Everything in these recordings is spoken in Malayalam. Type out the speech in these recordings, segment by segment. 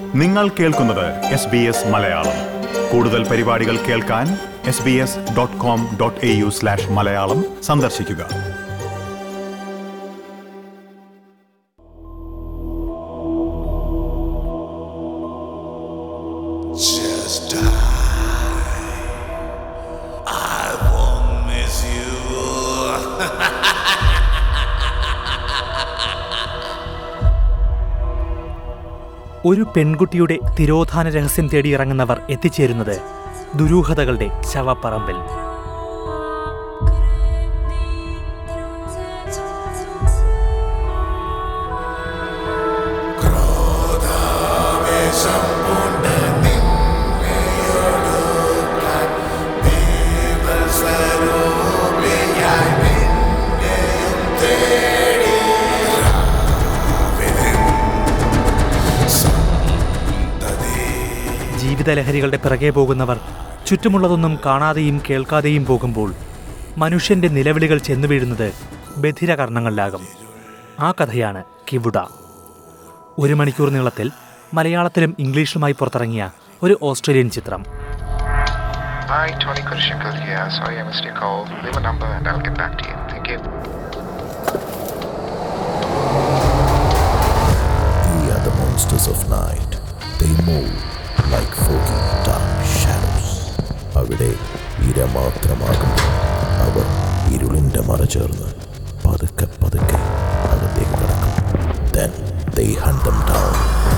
നിങ്ങൾ കേൾക്കുന്നത് എസ് ബി എസ് മലയാളം കൂടുതൽ പരിപാടികൾ കേൾക്കാൻ S B S dot com dot A U slash Malayalam സന്ദർശിക്കുക Just die. I won't miss you. ഒരു പെൺകുട്ടിയുടെ തിരോധാന രഹസ്യം തേടി ഇറങ്ങുന്നവർ എത്തിച്ചേരുന്നത് ദുരൂഹതകളുടെ ശവപ്പറമ്പിൽ ജീവിതലഹരികളുടെ പിറകെ പോകുന്നവർ ചുറ്റുമുള്ളതൊന്നും കാണാതെയും കേൾക്കാതെയും പോകുമ്പോൾ മനുഷ്യന്റെ നിലവിളികൾ ചെന്നു വീഴുന്നത് ബധിരകർണങ്ങളിലാകും ആ കഥയാണ് കിവുട ഒരു മണിക്കൂർ നീളത്തിൽ മലയാളത്തിലും ഇംഗ്ലീഷിലുമായി പുറത്തിറങ്ങിയ ഒരു ഓസ്ട്രേലിയൻ ചിത്രം Hi, Tony Kurshikal here. Sorry I missed your call. Leave a number and I'll get back to you. Thank you. We are the monsters of night. They move like foggy dark shadows. അവിടെ ഇര മാത്രമാകുമ്പോൾ അവർ ഇരുളിന്റെ മറ ചേർന്ന് പതുക്കെ പതുക്കെ അകത്തേക്ക് കടക്കും Then they hunt them down.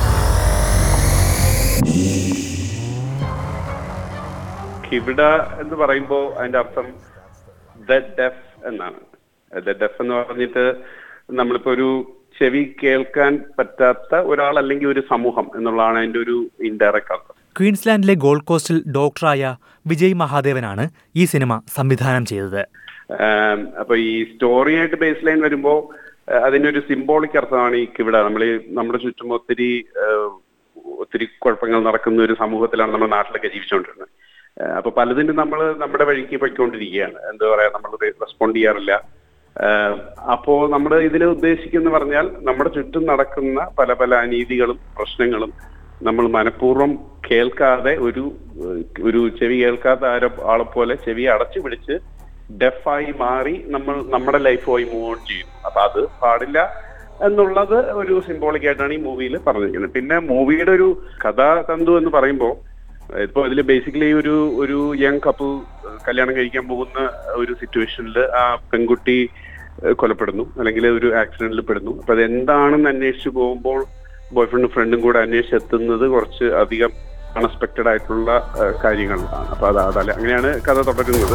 കിവിട എന്ന് പറയുമ്പോൾ അതിന്റെ അർത്ഥം ദ ഡെഫ് എന്നാണ് ദ ഡെഫ് എന്ന് പറഞ്ഞിട്ട് നമ്മളിപ്പോ ഒരു ചെവി കേൾക്കാൻ പറ്റാത്ത ഒരാൾ അല്ലെങ്കിൽ ഒരു സമൂഹം എന്നുള്ളതാണ് അതിന്റെ ഒരു ഇൻഡയറക്റ്റ് അർത്ഥം ക്വീൻസ്ലാൻഡിലെ ഗോൾഡ് കോസ്റ്റിൽ ഡോക്ടറായ വിജയ് മഹാദേവനാണ് ഈ സിനിമ സംവിധാനം ചെയ്തത് ആം, അപ്പൊ ഈ സ്റ്റോറിയായിട്ട് ബേസ് ലൈൻ വരുമ്പോ ആ, അതിനൊരു സിംബോളിക് അർത്ഥമാണ് ഈ കിവിട നമ്മൾ നമ്മുടെ ചുറ്റും ഒത്തിരി ആ, ഒത്തിരി കുഴപ്പങ്ങൾ നടക്കുന്ന ഒരു സമൂഹത്തിലാണ് നമ്മുടെ നാട്ടിലൊക്കെ ജീവിച്ചുകൊണ്ടിരുന്നത് ആ, അപ്പൊ പലതിനും നമ്മൾ നമ്മുടെ വഴിക്ക് പോയിക്കൊണ്ടിരിക്കുകയാണ് എന്താ പറയാ നമ്മൾ റെസ്പോണ്ട് ചെയ്യാറില്ല ആ, അപ്പോ നമ്മൾ ഇതിൽ ഉദ്ദേശിക്കുന്ന പറഞ്ഞാൽ നമ്മുടെ ചുറ്റും നടക്കുന്ന പല പല അനീതികളും പ്രശ്നങ്ങളും നമ്മൾ മനഃപൂർവ്വം കേൾക്കാതെ ഒരു ഏഹ്, ഒരു ചെവി കേൾക്കാത്ത ആരോ ആളെ പോലെ ചെവി അടച്ചു പിടിച്ച് ഡെഫായി മാറി നമ്മൾ നമ്മുടെ ലൈഫുമായി മൂവ് ഓൺ ചെയ്യും അപ്പൊ അത് പാടില്ല എന്നുള്ളത് ഒരു സിംബോളിക് ആയിട്ടാണ് ഈ മൂവിയിൽ പറഞ്ഞിരിക്കുന്നത് പിന്നെ മൂവിയുടെ ഒരു കഥാതന്തു എന്ന് പറയുമ്പോൾ ഇപ്പൊ ഇതിൽ ബേസിക്കലി ഒരു ഒരു യങ് കപ്പിൾ കല്യാണം കഴിക്കാൻ പോകുന്ന ഒരു സിറ്റുവേഷനിൽ ആ പെൺകുട്ടി ഏഹ്, കൊലപ്പെടുന്നു അല്ലെങ്കിൽ ഒരു ആക്സിഡന്റിൽ പെടുന്നു അപ്പൊ അത് എന്താണെന്ന് അന്വേഷിച്ചു പോകുമ്പോൾ ബോയ്ഫ്രണ്ടും ഫ്രണ്ടും കൂടെ അന്വേഷിച്ചെത്തുന്നത് കുറച്ച് അധികം അൺഎക്സ്പെക്റ്റഡ് ആയിട്ടുള്ള ഏഹ്, കാര്യങ്ങളാണ് അപ്പൊ അത് അതല്ല അങ്ങനെയാണ് കഥ തുടരുന്നത്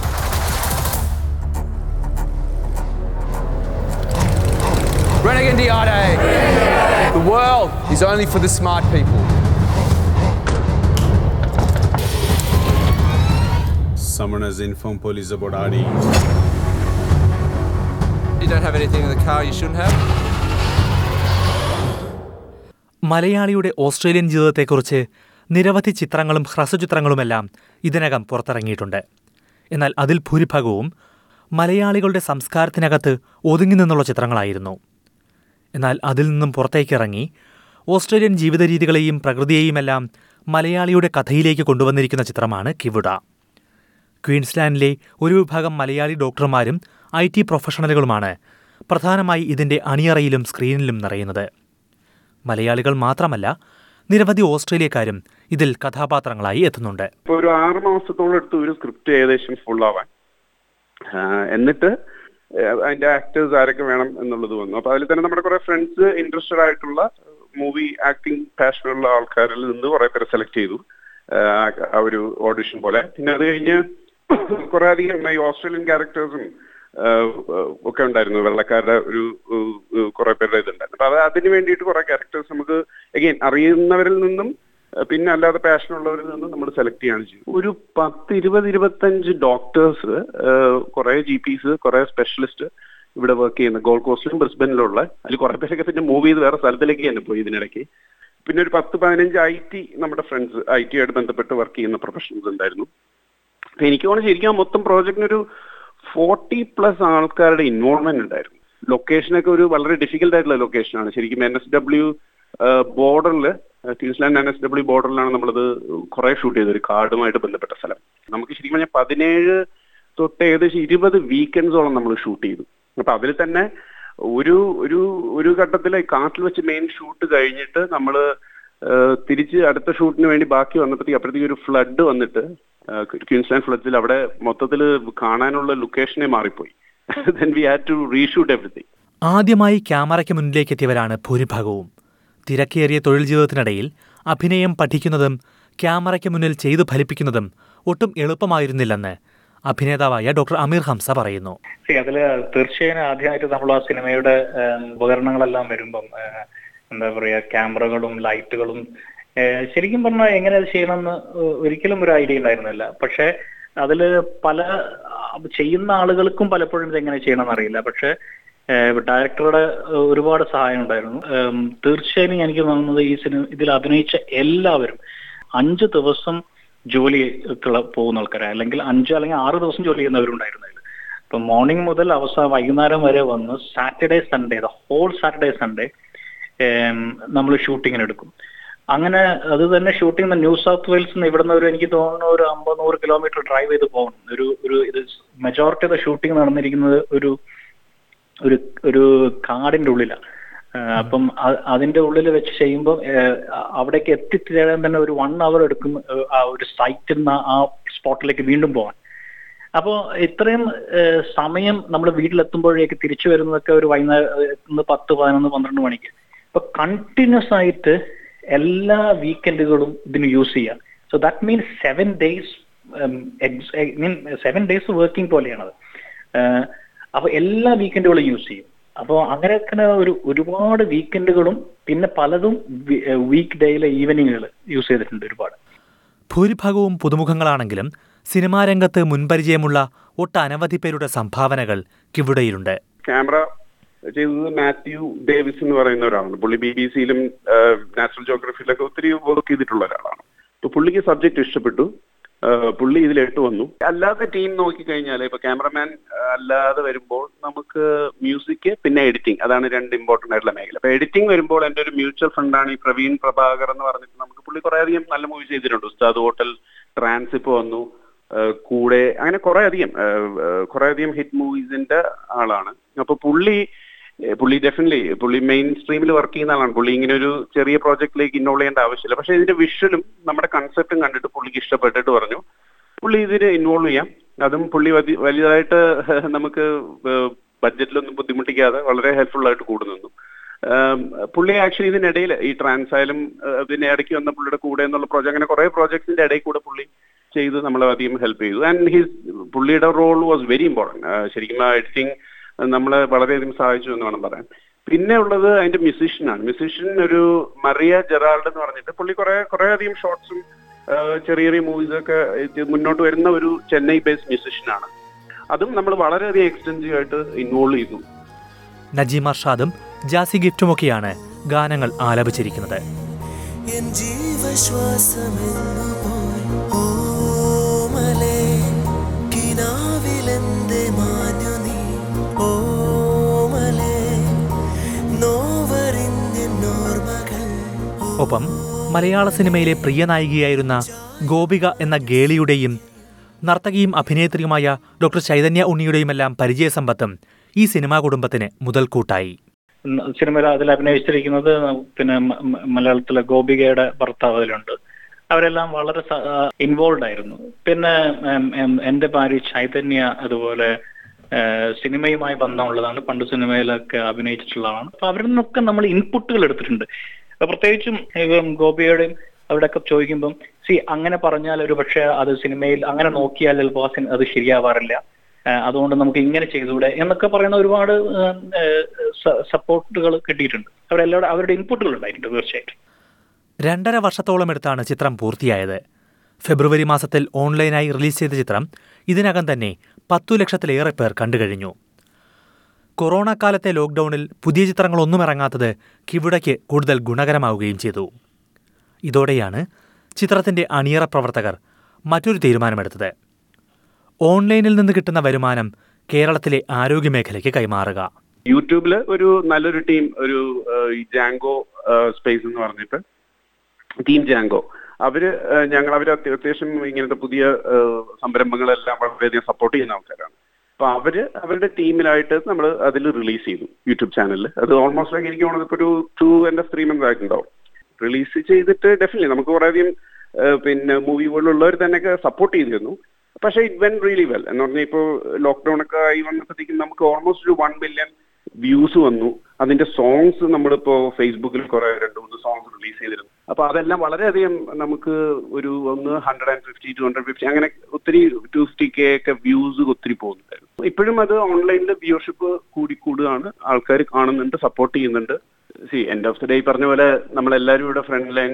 Renegade Diade! The world is only for the smart people. Someone has informed police about Adi. You don't have anything in the car you shouldn't have? മലയാളിയുടെ ഓസ്ട്രേലിയൻ ജീവിതത്തെക്കുറിച്ച് നിരവധി ചിത്രങ്ങളും ഹ്രസ്വചിത്രങ്ങളുമെല്ലാം ഇതിനകം പുറത്തിറങ്ങിയിട്ടുണ്ട് എന്നാൽ അതിൽ ഭൂരിഭാഗവും മലയാളികളുടെ സംസ്കാരത്തിനകത്ത് ഒതുങ്ങി നിന്നുള്ള ചിത്രങ്ങളായിരുന്നു എന്നാൽ അതിൽ നിന്നും പുറത്തേക്കിറങ്ങി ഓസ്ട്രേലിയൻ ജീവിത രീതികളെയും പ്രകൃതിയെയുമെല്ലാം മലയാളിയുടെ കഥയിലേക്ക് കൊണ്ടുവന്നിരിക്കുന്ന ചിത്രമാണ് കിവുട ക്വീൻസ്ലാൻഡിലെ ഒരു വിഭാഗം മലയാളി ഡോക്ടർമാരും ഐ ടി പ്രൊഫഷണലുകളുമാണ് പ്രധാനമായി ഇതിന്റെ അണിയറയിലും സ്ക്രീനിലും നിറയുന്നത് മലയാളികൾ മാത്രമല്ല നിരവധി ഓസ്ട്രേലിയക്കാരും ഇതിൽ കഥാപാത്രങ്ങളായി എത്തുന്നുണ്ട് ഇപ്പൊ ഒരു ആറ് മാസത്തോളം എടുത്തു ഒരു സ്ക്രിപ്റ്റ് ഏകദേശം full ആവാൻ ആ, എന്നിട്ട് ഏഹ്, അതിന്റെ ആക്ടേഴ്സ് ആരൊക്കെ വേണം എന്നുള്ളത് വന്നു അപ്പൊ അതിൽ തന്നെ നമ്മുടെ കുറെ ഫ്രണ്ട്സ് ഇൻട്രസ്റ്റഡ് ആയിട്ടുള്ള മൂവി ആക്ടിങ് പാഷനുള്ള ആൾക്കാരിൽ നിന്ന് കുറെ പേരെ സെലക്ട് ചെയ്തു ആഹ്, ആ ഒരു ഓഡിഷൻ പോലെ പിന്നെ അത് കഴിഞ്ഞ് കുറെ അധികം ഈ ഓസ്ട്രേലിയൻ ക്യാരക്ടേഴ്സും ഒക്കെ ഉണ്ടായിരുന്നു വെള്ളക്കാരുടെ ഒരു ഏഹ്, കുറെ പേരുടെ ഇതുണ്ടായിരുന്നു അപ്പൊ അത് അതിന് വേണ്ടിയിട്ട് കുറെ ക്യാരക്ടേഴ്സ് നമുക്ക് അഗെയിൻ അറിയുന്നവരിൽ നിന്നും ഏഹ്, പിന്നെ അല്ലാതെ പാഷൻ ഉള്ളവരിൽ നിന്നും നമ്മൾ സെലക്ട് ചെയ്യാണ് ചെയ്യുന്നത് ഒരു പത്ത് ഇരുപത് ഇരുപത്തഞ്ച് ഡോക്ടേഴ്സ് കുറെ ജി പിസ് കുറെ സ്പെഷ്യലിസ്റ്റ് ഇവിടെ വർക്ക് ചെയ്യുന്ന ഗോൾഡ് കോസ്റ്റിലും ബ്രിസ്ബനിലുള്ള അതിൽ കുറെ പേരൊക്കെ പിന്നെ മൂവ് ചെയ്ത് വേറെ സ്ഥലത്തിലേക്ക് തന്നെ പോയി ഇതിനിടയ്ക്ക് പിന്നെ ഒരു പത്ത് പതിനഞ്ച് ഐ ടി നമ്മുടെ ഫ്രണ്ട്സ് ഐ ടി ആയിട്ട് ബന്ധപ്പെട്ട് വർക്ക് ചെയ്യുന്ന പ്രൊഫഷണൽസ് ഉണ്ടായിരുന്നു അപ്പൊ എനിക്ക് തോന്നുന്നു ശരിക്കും ആ മൊത്തം പ്രോജക്റ്റിനൊരു ഫോർട്ടി പ്ലസ് ആൾക്കാരുടെ ഇൻവോൾവ്മെന്റ് ഉണ്ടായിരുന്നു ലൊക്കേഷനൊക്കെ ഒരു വളരെ ഡിഫിക്കൽട്ട് ആയിട്ടുള്ള ലൊക്കേഷനാണ് ശരിക്കും എൻ എസ് ഡബ്ല്യു ബോർഡറിൽ ക്യൂൻസ്ലാൻഡ് എൻ എസ് ഡബ്ല്യു ബോർഡറിലാണ് നമ്മളത് കുറെ ഷൂട്ട് ചെയ്തത് ഒരു കാർഡുമായിട്ട് ബന്ധപ്പെട്ട സ്ഥലം നമുക്ക് ശരിക്കും പറഞ്ഞാൽ പതിനേഴ് തൊട്ട് ഏകദേശം ഇരുപത് വീക്കെൻഡ്സോളം നമ്മൾ ഷൂട്ട് ചെയ്തു അപ്പൊ അതിൽ തന്നെ ഒരു ഒരു ഒരു ഘട്ടത്തിൽ കാട്ടിൽ വെച്ച് മെയിൻ ഷൂട്ട് കഴിഞ്ഞിട്ട് നമ്മൾ തിരിച്ച് അടുത്ത ഷൂട്ടിന് വേണ്ടി ബാക്കി വന്നപ്പോഴത്തേക്ക് അപ്പോഴത്തേക്ക് ഒരു ഫ്ലഡ് വന്നിട്ട് ക്യൂൻസ്ലാൻഡ് ഫ്ലഡ്സിൽ അവിടെ മൊത്തത്തിൽ കാണാനുള്ള ലൊക്കേഷനെ മാറിപ്പോയി then we had to reshoot everything ആദ്യമായി ക്യാമറയ്ക്ക് മുന്നിലേക്കെത്തിയവരാണ് ഭൂരിഭാഗവും തിരക്കേറിയ തൊഴിൽ ജീവിതത്തിനിടയിൽ അഭിനയം പഠിക്കുന്നതും ക്യാമറയ്ക്ക് മുന്നിൽ ചെയ്തു ഫലിപ്പിക്കുന്നതും ഒട്ടും എളുപ്പമായിരുന്നില്ലെന്ന് അഭിനേതാവായ ഡോക്ടർ അമീർ ഹംസ പറയുന്നു See, അതില് തീർച്ചയായും ആദ്യമായിട്ട് നമ്മൾ ആ സിനിമയുടെ ഏം, ഉപകരണങ്ങളെല്ലാം വരുമ്പം ഏ, എന്താ പറയാ ക്യാമറകളും ലൈറ്റുകളും ഏ, ശരിക്കും പറഞ്ഞാൽ എങ്ങനെ അത് ചെയ്യണമെന്ന് ഒരിക്കലും ഒരു ഐഡിയ ഉണ്ടായിരുന്നില്ല പക്ഷെ അതില് പല ആ, ചെയ്യുന്ന ആളുകൾക്കും പലപ്പോഴും ഇത് എങ്ങനെ ചെയ്യണമെന്ന് അറിയില്ല പക്ഷെ ഡയറക്ടറുടെ ഒരുപാട് സഹായം ഉണ്ടായിരുന്നു ഏം, തീർച്ചയായും എനിക്ക് തോന്നുന്നത് ഈ സിനിമ ഇതിൽ അഭിനയിച്ച എല്ലാവരും അഞ്ച് ദിവസം ജോലി പോകുന്ന ആൾക്കാരെ അല്ലെങ്കിൽ അഞ്ച് അല്ലെങ്കിൽ ആറ് ദിവസം ജോലി ചെയ്യുന്നവരുണ്ടായിരുന്നു അതിൽ ഇപ്പൊ മോർണിംഗ് മുതൽ അവസാനം വൈകുന്നേരം വരെ വന്ന് Saturday Sunday the whole Saturday Sunday നമ്മൾ ഷൂട്ടിങ്ങിന് എടുക്കും അങ്ങനെ അത് തന്നെ ഷൂട്ടിംഗ് ന്യൂ സൗത്ത് വെയിൽസ് നിന്ന് ഇവിടുന്ന് ഒരു എനിക്ക് തോന്നുന്നു ഒരു അമ്പത് നൂറ് കിലോമീറ്റർ ഡ്രൈവ് ചെയ്ത് പോകണം ഒരു ഒരു ഇത് മെജോറിറ്റി ഓഫ് ദ ഷൂട്ടിംഗ് നടന്നിരിക്കുന്നത് ഒരു ഒരു ഒരു കാടിന്റെ ഉള്ളിലാണ് അപ്പം അ- അതിന്റെ ഉള്ളിൽ വെച്ച് ചെയ്യുമ്പോൾ അവിടേക്ക് എത്തിച്ചേരാൻ തന്നെ ഒരു വൺ അവർ എടുക്കും ഏഹ്, ആ ഒരു സൈറ്റിൽ നിന്ന് ആ സ്പോട്ടിലേക്ക് വീണ്ടും പോകാൻ അപ്പോൾ ഇത്രയും ഏഹ്, സമയം നമ്മൾ വീട്ടിലെത്തുമ്പോഴേക്ക് തിരിച്ചു വരുന്നതൊക്കെ ഒരു വൈകുന്നേരം പത്ത് പതിനൊന്ന് പന്ത്രണ്ട് മണിക്ക് അപ്പൊ കണ്ടിന്യൂസ് ആയിട്ട് എല്ലാ വീക്കെൻഡുകളും ഇതിന് യൂസ് ചെയ്യാം so that means seven days mean seven days working പോലെയാണത് ഏഹ്, അപ്പൊ എല്ലാ വീക്കെൻഡുകളും യൂസ് ചെയ്യും അപ്പോൾ അങ്ങനെ തന്നെ ഒരു ഒരുപാട് വീക്കെൻഡുകളും പിന്നെ പലതും വീക്ക് ഡേയിലെ ഈവനിങ്ങുകൾ യൂസ് ചെയ്തിട്ടുണ്ട് ഒരുപാട് ഭൂരിഭാഗവും പുതുമുഖങ്ങളാണെങ്കിലും സിനിമാ രംഗത്ത് മുൻപരിചയമുള്ള ഒട്ടനവധി പേരുടെ സംഭാവനകൾ കിവിടയിലുണ്ട് ക്യാമറ ചെയ്തത് മാത്യു ഡേവിസ് എന്ന് പറയുന്ന ഒരാളാണ് പുള്ളി ബി ബി സിയിലും നാച്ചുറൽ ജോഗ്രഫിയിലൊക്കെ ഒത്തിരി വർക്ക് ചെയ്തിട്ടുള്ള ഒരാളാണ് അപ്പൊ പുള്ളിക്ക് സബ്ജക്ട് ഇഷ്ടപ്പെട്ടു ആ, പുള്ളി ഇതിലിട്ട് വന്നു അല്ലാതെ ടീം നോക്കിക്കഴിഞ്ഞാൽ ഇപ്പൊ ക്യാമറമാൻ അല്ലാതെ വരുമ്പോൾ നമുക്ക് മ്യൂസിക് പിന്നെ എഡിറ്റിംഗ് അതാണ് രണ്ട് ഇമ്പോർട്ടന്റ് ആയിട്ടുള്ള മേഖല അപ്പൊ എഡിറ്റിംഗ് വരുമ്പോൾ എന്റെ ഒരു മ്യൂച്വൽ ഫണ്ടാണ് ഈ പ്രവീൺ പ്രഭാകർ എന്ന് പറഞ്ഞിട്ട് നമുക്ക് പുള്ളി കുറെ അധികം നല്ല മൂവി ചെയ്തിട്ടുണ്ട് ഉസ്താദ് ഹോട്ടൽ ട്രാൻസിപ്പ് വന്നു ആ, കൂടെ അങ്ങനെ കുറെ അധികം കുറെ അധികം ഹിറ്റ് മൂവീസിന്റെ ആളാണ് അപ്പൊ പുള്ളി ഏ, പുള്ളി ഡെഫിനറ്റ്ലി പുള്ളി മെയിൻ സ്ട്രീമിൽ വർക്ക് ചെയ്യുന്ന ആളാണ് പുള്ളി ഇങ്ങനെ ഒരു ചെറിയ പ്രോജക്റ്റിലേക്ക് ഇൻവോൾവ് ചെയ്യേണ്ട ആവശ്യമില്ല പക്ഷെ ഇതിന്റെ വിഷ്വലും നമ്മുടെ കൺസെപ്റ്റും കണ്ടിട്ട് പുള്ളിക്ക് ഇഷ്ടപ്പെട്ടിട്ട് പറഞ്ഞു പുള്ളി ഇതിന് ഇൻവോൾവ് ചെയ്യാം അതും പുള്ളി വതി- വലുതായിട്ട് നമുക്ക് ബഡ്ജറ്റിലൊന്നും ബുദ്ധിമുട്ടിക്കാതെ വളരെ ഹെൽപ്ഫുൾ ആയിട്ട് കൂടെ നിന്നു ആം, പുള്ളി ആക്ച്വലി ഇതിനിടയിൽ ഈ ട്രാൻസായാലും ഇതിന്റെ ഇടയ്ക്ക് വന്ന പുള്ളിയുടെ കൂടെ എന്നുള്ള പ്രോജക്ട് അങ്ങനെ കുറെ പ്രോജക്ട്സിന്റെ ഇടയിൽ കൂടെ പുള്ളി ചെയ്ത് നമ്മളെ അധികം ഹെൽപ്പ് ചെയ്തു ആൻഡ് ഹിസ് പുള്ളിയുടെ റോൾ വാസ് വെരി ഇമ്പോർട്ടൻറ്റ് ശരിക്കും ആ എഡിറ്റിംഗ് നമ്മളെ വളരെയധികം സഹായിച്ചു എന്ന് വേണം പറയാൻ പിന്നെ ഉള്ളത് അതിന്റെ മ്യൂസീഷ്യനാണ് മ്യൂസീഷ്യൻ ഒരു മറിയ ജെറാൾഡ് എന്ന് പറഞ്ഞിട്ട് പുള്ളി കുറെ കുറെ അധികം ഷോർട്സും ചെറിയ ചെറിയ മൂവീസൊക്കെ മുന്നോട്ട് വരുന്ന ഒരു ചെന്നൈ ബേസ്ഡ് മ്യൂസീഷ്യനാണ് അതും നമ്മൾ വളരെയധികം എക്സ്റ്റൻസീവ് ആയിട്ട് ഇൻവോൾവ് ചെയ്തു നജീം അർഷാദും ജാസി ഗിഫ്റ്റുമൊക്കെയാണ് ഗാനങ്ങൾ ആലപിച്ചിരിക്കുന്നത് എൻ ജീവശ്വാസമെന്നു പോയി ഓമലേ കിനാവിലെന്തെ മാഞ്ഞു നീ ഓമലേ നോവറിഞ്ഞെന്നോർമകൾ ഒപ്പം മലയാള സിനിമയിലെ പ്രിയ നായികയായിരുന്ന ഗോപിക എന്ന ഗേളിയുടെയും നർത്തകിയും അഭിനേത്രിയുമായ ഡോക്ടർ ചൈതന്യ ഉണ്ണിയുടെയുമെല്ലാം പരിചയസമ്പത്തും ഈ സിനിമാ കുടുംബത്തിന് മുതൽക്കൂട്ടായി ഉം, സിനിമയിൽ അതിൽ അഭിനയിച്ചിരിക്കുന്നത് പിന്നെ മ- മ- മലയാളത്തിലെ ഗോപികയുടെ ഭർത്താവ് അതിലുണ്ട് അവരെല്ലാം വളരെ ഇൻവോൾവ് ആയിരുന്നു പിന്നെ ഉം, ഉം, എന്റെ ഭാര്യ ചൈതന്യ അതുപോലെ ആ, സിനിമയുമായി ബന്ധമുള്ളതാണ് പണ്ട് സിനിമയിലൊക്കെ അഭിനയിച്ചിട്ടുള്ളതാണ് അപ്പൊ അവരിൽ നിന്നൊക്കെ നമ്മൾ ഇൻപുട്ടുകൾ എടുത്തിട്ടുണ്ട് അപ്പൊ പ്രത്യേകിച്ചും ഇപ്പം ഗോപിയുടെയും അവരുടെയൊക്കെ ചോദിക്കുമ്പം സി അങ്ങനെ പറഞ്ഞാൽ ഒരു പക്ഷേ അത് സിനിമയിൽ അങ്ങനെ നോക്കിയാൽ ചിലപ്പോൾ ആ സിനി- അത് ശരിയാവാറില്ല ആ, അതുകൊണ്ട് നമുക്ക് ഇങ്ങനെ ചെയ്തുകൂടെ എന്നൊക്കെ പറയുന്ന ഒരുപാട് സപ്പോർട്ടുകൾ കിട്ടിയിട്ടുണ്ട് അവരെല്ലാവരും അവരുടെ ഇൻപുട്ടുകൾ ഉണ്ടായിട്ടുണ്ട് തീർച്ചയായിട്ടും രണ്ടര വർഷത്തോളം എടുത്താണ് ചിത്രം പൂർത്തിയായത് ഫെബ്രുവരി മാസത്തിൽ ഓൺലൈനായി റിലീസ് ചെയ്ത ചിത്രം ഇതിനകം തന്നെ പത്തു ലക്ഷത്തിലേറെ പേർ കണ്ടുകഴിഞ്ഞു കൊറോണ കാലത്തെ ലോക്ക്ഡൌണിൽ പുതിയ ചിത്രങ്ങളൊന്നും ഇറങ്ങാത്തത് കിവിടയ്ക്ക് കൂടുതൽ ഗുണകരമാവുകയും ചെയ്തു ഇതോടെയാണ് ചിത്രത്തിന്റെ അണിയറ പ്രവർത്തകർ മറ്റൊരു തീരുമാനമെടുത്തത് ഓൺലൈനിൽ നിന്ന് കിട്ടുന്ന വരുമാനം കേരളത്തിലെ ആരോഗ്യമേഖലയ്ക്ക് കൈമാറുക യൂട്യൂബിൽ ഒരു നല്ലൊരു ടീം ഒരു ജാങ്കോ സ്പേസ് എന്ന് പറഞ്ഞിട്ട് ടീം ജാങ്കോ അവര് ഏഹ്, ഞങ്ങൾ അവർ അത്യാവശ്യം ഇങ്ങനത്തെ പുതിയ ഏഹ്, സംരംഭങ്ങളെല്ലാം വളരെയധികം സപ്പോർട്ട് ചെയ്യുന്ന ആൾക്കാരാണ് അപ്പൊ അവര് അവരുടെ ടീമിലായിട്ട് നമ്മൾ അതിൽ റിലീസ് ചെയ്തു യൂട്യൂബ് ചാനലിൽ അത് ഓൾമോസ്റ്റ് ലൈക്ക് എനിക്ക് തോന്നുന്നത് ഇപ്പൊ ഒരു ടു ആൻഡ് ത്രീ മന്ത്സ് ആയിട്ടുണ്ടാവും റിലീസ് ചെയ്തിട്ട് ഡെഫിനറ്റ്ലി നമുക്ക് കുറേയധികം ഏഹ്, പിന്നെ മൂവി പോലുള്ളവർ തന്നെയൊക്കെ സപ്പോർട്ട് ചെയ്തിരുന്നു പക്ഷേ ഇറ്റ് വെൻ റിയലി വെൽ എന്ന് പറഞ്ഞാൽ ഇപ്പോൾ ലോക്ക്ഡൌൺ ഒക്കെ ആയി വന്നപ്പോഴത്തേക്കും നമുക്ക് ഓൾമോസ്റ്റ് ഒരു വൺ മില്യൺ വ്യൂസ് വന്നു അതിന്റെ സോങ്സ് നമ്മളിപ്പോ ഫേസ്ബുക്കിൽ കുറെ രണ്ട് മൂന്ന് സോങ്സ് റിലീസ് ചെയ്തിരുന്നു അപ്പൊ അതെല്ലാം വളരെയധികം നമുക്ക് ഒരു ഒന്ന് hundred and fifty two hundred fifty അങ്ങനെ ഒത്തിരി ടു ഫിഫ്റ്റി കെ ഒക്കെ വ്യൂസ് ഒത്തിരി പോകുന്നുണ്ടായിരുന്നു ഇപ്പോഴും അത് ഓൺലൈനിൽ വ്യൂഷിപ്പ് കൂടി കൂടുകയാണ് ആൾക്കാർ കാണുന്നുണ്ട് സപ്പോർട്ട് ചെയ്യുന്നുണ്ട് സി എൻഡ് ഓഫ് ദി ഡേ പറഞ്ഞ പോലെ നമ്മളെല്ലാവരും ഇവിടെ ഫ്രണ്ട് ലൈൻ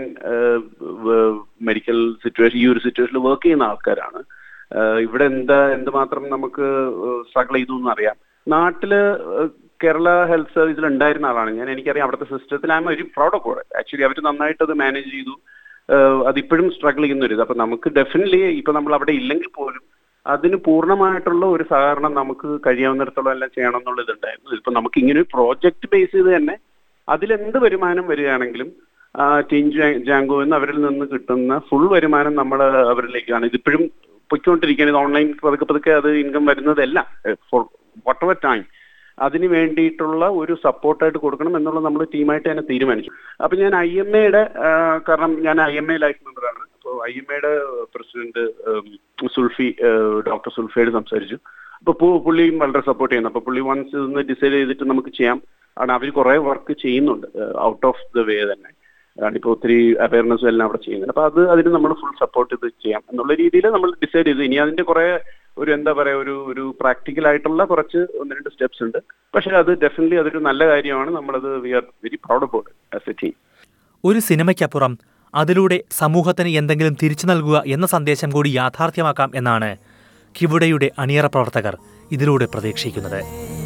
മെഡിക്കൽ സിറ്റുവേഷൻ ഈ ഒരു സിറ്റുവേഷനിൽ വർക്ക് ചെയ്യുന്ന ആൾക്കാരാണ് ഏഹ് ഇവിടെ എന്താ എന്തുമാത്രം നമുക്ക് സ്ട്രഗിൾ ചെയ്തു എന്നറിയാം നാട്ടില് ഏഹ് കേരള ഹെൽത്ത് സർവീസിൽ ഉണ്ടായിരുന്ന ആളാണ് ഞാൻ എനിക്കറിയാം അവിടുത്തെ സിസ്റ്റത്തിൽ ആം ഒരു പ്രൗഡ് ഓഫ് ആക്ച്വലി അവർ നന്നായിട്ട് അത് മാനേജ് ചെയ്തു ഏഹ് അതിപ്പോഴും സ്ട്രഗിൾ ചെയ്യുന്ന ഒരു ഇത് അപ്പൊ നമുക്ക് ഡെഫിനറ്റ്ലി ഇപ്പൊ നമ്മൾ അവിടെ ഇല്ലെങ്കിൽ പോലും അതിന് പൂർണ്ണമായിട്ടുള്ള ഒരു സഹകരണം നമുക്ക് കഴിയാവുന്നിടത്തോളം എല്ലാം ചെയ്യണം എന്നുള്ള ഇതുണ്ടായിരുന്നു ഇപ്പൊ നമുക്ക് ഇങ്ങനെ ഒരു പ്രോജക്റ്റ് ബേസ് ചെയ്ത് തന്നെ അതിലെന്ത് വരുമാനം വരികയാണെങ്കിലും ആ, ടീം ജാ- ജാങ്കോ എന്ന് അവരിൽ നിന്ന് കിട്ടുന്ന ഫുൾ വരുമാനം നമ്മൾ അവരിലേക്കാണ് ഇതിപ്പോഴും പൊയ്ക്കൊണ്ടിരിക്കുകയാണ് ഇത് ഓൺലൈൻ പതുക്കെ പതുക്കെ അത് ഇൻകം വരുന്നതല്ല ഫോർ വാട്ട് എവർ ടൈം അതിന് വേണ്ടിയിട്ടുള്ള ഒരു സപ്പോർട്ടായിട്ട് കൊടുക്കണം എന്നുള്ളത് നമ്മൾ ടീമായിട്ട് തന്നെ തീരുമാനിച്ചു അപ്പൊ ഞാൻ ഐ എം എയുടെ കാരണം ഞാൻ ഐ എം എ ലൈഫ് മെമ്പറാണ് അപ്പോൾ ഐ എം എയുടെ പ്രസിഡന്റ് സുൽഫി ഡോക്ടർ സുൽഫിയോട് സംസാരിച്ചു അപ്പൊ പു- പുള്ളിയും വളരെ സപ്പോർട്ട് ചെയ്യുന്നു അപ്പൊ പുള്ളി വൺസ് ഇതൊന്ന് ഡിസൈഡ് ചെയ്തിട്ട് നമുക്ക് ചെയ്യാം കാരണം അവർ കുറെ വർക്ക് ചെയ്യുന്നുണ്ട് ഔട്ട് ഓഫ് ദ വേ തന്നെ ഇപ്പോൾ ഒത്തിരി അവയർനെസ്സും എല്ലാം അവിടെ ചെയ്യുന്നുണ്ട് അപ്പൊ അത് അതിന് നമ്മൾ ഫുൾ സപ്പോർട്ട് ചെയ്ത് ചെയ്യാം എന്നുള്ള രീതിയിൽ നമ്മൾ ഡിസൈഡ് ചെയ്തു ഇനി അതിന്റെ കുറെ ഒരു എന്താ പറയാ ഒരു ഒരു പ്രാക്ടിക്കൽ ആയിട്ടുള്ള കുറച്ച് ഒന്ന് രണ്ട് സ്റ്റെപ്സ് ഉണ്ട് പക്ഷെ അത് ഡെഫിനറ്റ്ലി അതൊരു നല്ല കാര്യമാണ് നമ്മളത് we are very proud about as a team ഒരു സിനിമയ്ക്കപ്പുറം അതിലൂടെ സമൂഹത്തിന് എന്തെങ്കിലും തിരിച്ചു നൽകുക എന്ന സന്ദേശം കൂടി യാഥാർത്ഥ്യമാക്കാം എന്നാണ് കിവുടയുടെ അണിയറ പ്രവർത്തകർ ഇതിലൂടെ പ്രതീക്ഷിക്കുന്നത്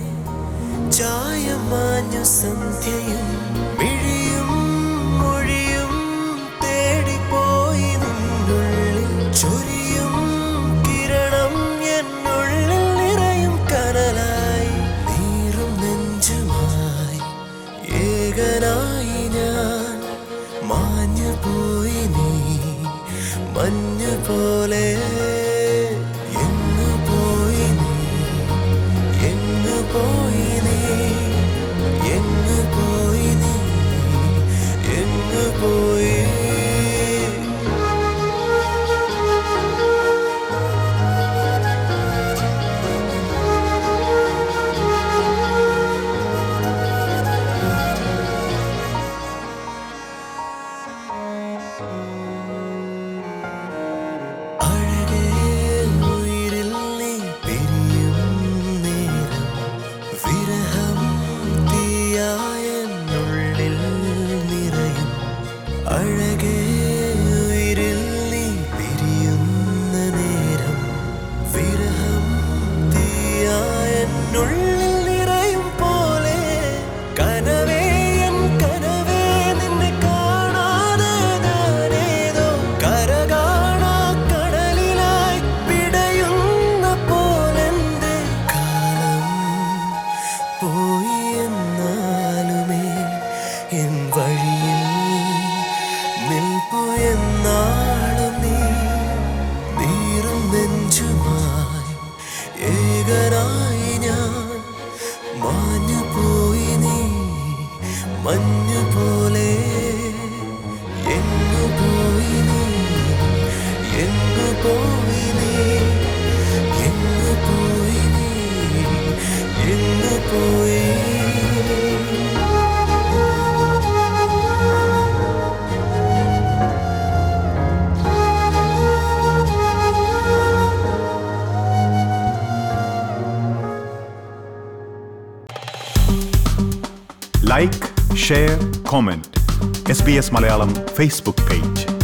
ചായമാഞ്ഞു സന്ധ്യയും മിഴിയും മൊഴിയും തേടിപ്പോയി നിന്നുള്ളിൽ ചൊരിയും കിരണം എന്നുള്ളിൽ നിറയും കനലായി നീറും നെഞ്ചുമായി ഏകനായി ഞാൻ മാഞ്ഞു പോയി നീ മഞ്ഞു പോലെ എങ്ങു പോയി നീ എങ്ങു പോയി നീ എങ്ങു പോയി നീ എങ്ങു പോയി അഴകേ ഉയിരിൽ നീ പിരിയും നേരം വിരഹം തീയായെന്നുള്ളിൽ നിറയും അഴകേ ഉയിരിൽ നീ പിരിയുന്ന നേരം വിരഹം തീയായെന്നുള്ളിൽ നിറയും പോലെ കനവേ എൻ കനവേ നിന്നെ കാണാതെ ഞാനേതോ കരകാണാ കടലിലായി പിടയുന്ന പോലെന്റെ കാലം പോയി എന്നാലുമേ എൻ വഴിയിൽ നിൽപ്പു എന്നാളും നീ നീറും നെഞ്ചുമായി ഏകനായി ഞാൻ മാഞ്ഞു പോയി നീ മഞ്ഞു പോലെ എങ്ങു പോയി നീ എങ്ങു പോയി നീ എങ്ങു പോയി നീ എങ്ങു പോയി like share comment S B S Malayalam Facebook page